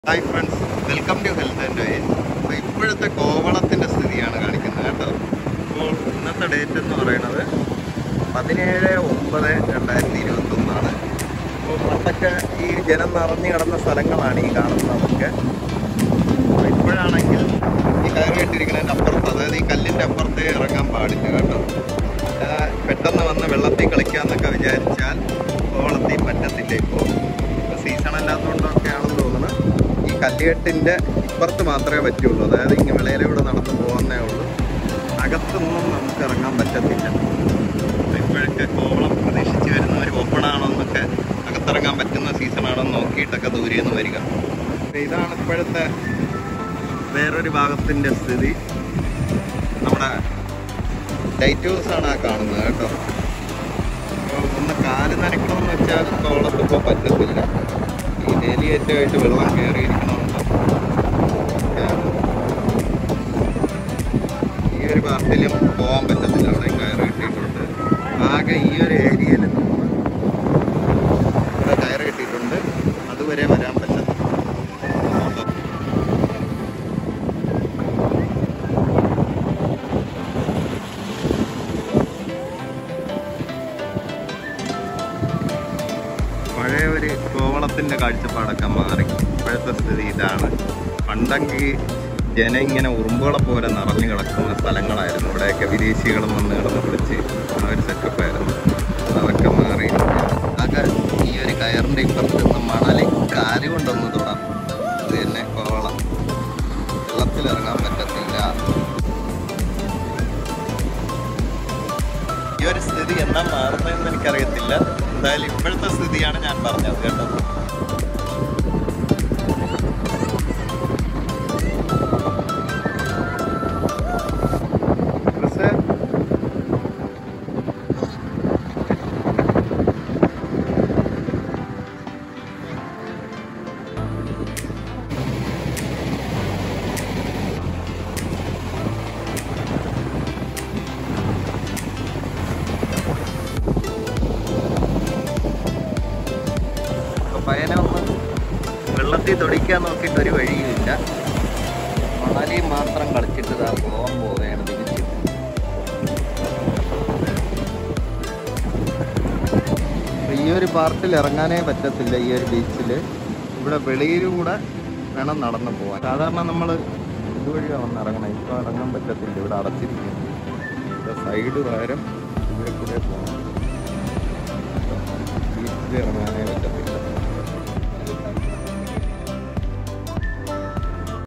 hi friends welcome to health and ways അപ്പോൾ ഇപ്പോഴത്തെ കോവളത്തിൻ്റെ സ്ഥിതിയാണ് കാണിക്കുന്നത് കേട്ടോ അപ്പോൾ ഇന്നത്തെ ഡേറ്റ് എന്ന് പറയുന്നത് പതിനേഴ് ഒമ്പത് രണ്ടായിരത്തി ഇരുപത്തൊന്നാണ് അപ്പോൾ പണ്ടൊക്കെ ഈ ജനം നിറഞ്ഞു കിടന്ന സ്ഥലങ്ങളാണ് ഈ കാണുന്നതൊക്കെ അപ്പോൾ ഇപ്പോഴാണെങ്കിൽ ഈ കയറി കെട്ടിരിക്കുന്നതിൻ്റെ അപ്പുറത്ത് അതായത് ഈ കല്ലിൻ്റെ അപ്പുറത്തേ ഇറങ്ങാൻ പാടില്ല കേട്ടോ ആ, പെട്ടെന്ന് വന്ന് വെള്ളത്തിൽ കളിക്കാമെന്നൊക്കെ വിചാരിച്ചാൽ കോവളത്തിൽ പറ്റത്തില്ല ഇപ്പോൾ ഇപ്പോൾ സീസൺ അല്ലാത്തതുകൊണ്ടൊക്കെയാണെന്ന് തോന്നുന്നത് ഈ കല്ലുകെട്ടിൻ്റെ ഇപ്പുറത്ത് മാത്രമേ പറ്റുള്ളൂ അതായത് ഇങ്ങനെ വിളയിലൂടെ നടന്നു പോകുന്നേ ഉള്ളൂ അകത്തൊന്നും നമുക്ക് ഇറങ്ങാൻ പറ്റത്തില്ല അപ്പോൾ ഇപ്പോഴൊക്കെ കോവളം പ്രതീക്ഷിച്ച് വരുന്നവർ ഓപ്പൺ ആണോ എന്നൊക്കെ അകത്തിറങ്ങാൻ പറ്റുന്ന സീസൺ ആണോ എന്ന് നോക്കിയിട്ടൊക്കെ ദൂരെ നിന്ന് വരിക അപ്പോൾ ഇതാണ് ഇപ്പോഴത്തെ വേറൊരു ഭാഗത്തിൻ്റെ സ്ഥിതി നമ്മുടെ ലൈറ്റ് ഹൗസ് ആണ് ആ കാണുന്നത് കേട്ടോ അപ്പോൾ ഒന്ന് കാല് നനയ്ക്കണമെന്ന് വെച്ചാൽ കോവളത്ത് ഇപ്പോൾ പറ്റത്തില്ല ഈ വേലിയേറ്റമായിട്ട് വെള്ളം കയറിയിരിക്കണമുണ്ട് ഈ ഒരു പാർട്ടിലും പോകാൻ പറ്റത്തില്ല അവിടെ കയറ് കെട്ടിയിട്ടുണ്ട് ആകെ ഈ ഒരു ഏരിയയിൽ ഇവിടെ കയറ് കെട്ടിയിട്ടുണ്ട് അതുവരെ വരാൻ പറ്റത്തില്ല പഴയ ഒരു കോവളത്തിൻ്റെ കാഴ്ചപ്പാടൊക്കെ മാറി ഇപ്പോഴത്തെ സ്ഥിതി ഇതാണ് പണ്ടെങ്കിൽ ജനം ഇങ്ങനെ ഉറുമ്പുകളെ പോലെ നിറഞ്ഞു കിടക്കുന്ന സ്ഥലങ്ങളായിരുന്നു ഇവിടെയൊക്കെ വിദേശികളും വന്ന് കിടന്ന് പിടിച്ച് ആ ഒരു സെറ്റപ്പായിരുന്നു അതൊക്കെ മാറി ആകെ ഈ ഒരു കയറിൻ്റെ ഇപ്പുറത്ത് നിന്ന് മണല് കാല് കൊണ്ടൊന്ന് തൊടാം ഇത് തന്നെ കോവളം വെള്ളത്തിലിറങ്ങാൻ പറ്റത്തില്ല ഈ ഒരു സ്ഥിതി എന്നാ മാറുന്നതെന്ന് എനിക്കറിയത്തില്ല എന്തായാലും ഇപ്പോഴത്തെ സ്ഥിതിയാണ് ഞാൻ പറഞ്ഞത് കേട്ടോ ക്രിസ്, ഇപ്പൊ പയ്യനെ ഒന്ന് വെള്ളത്തിൽ തൊടിക്കാൻ നോക്കിയിട്ട് ഒരു വഴിയുമില്ല മണലി മാത്രം കളിച്ചിട്ട് ഇതാ പോകാൻ പോവുകയാണ് തിരിച്ച് അപ്പൊ ഈ ഒരു പാർട്ടിൽ ഇറങ്ങാനേ പറ്റത്തില്ല ഈ ഒരു ബീച്ചിൽ ഇവിടെ വെളിയിലൂടെ വേണം നടന്നു പോകാൻ സാധാരണ നമ്മൾ ഇതുവഴിയാണ് വന്ന് ഇറങ്ങണം ഇപ്പോൾ ഇറങ്ങാൻ പറ്റത്തില്ല ഇവിടെ അടച്ചിരിക്കുന്നു സൈഡ് പകരം ഇവിടെ കൂടെ പോകണം ബീച്ചിൽ ഇറങ്ങാനേ പറ്റത്തില്ല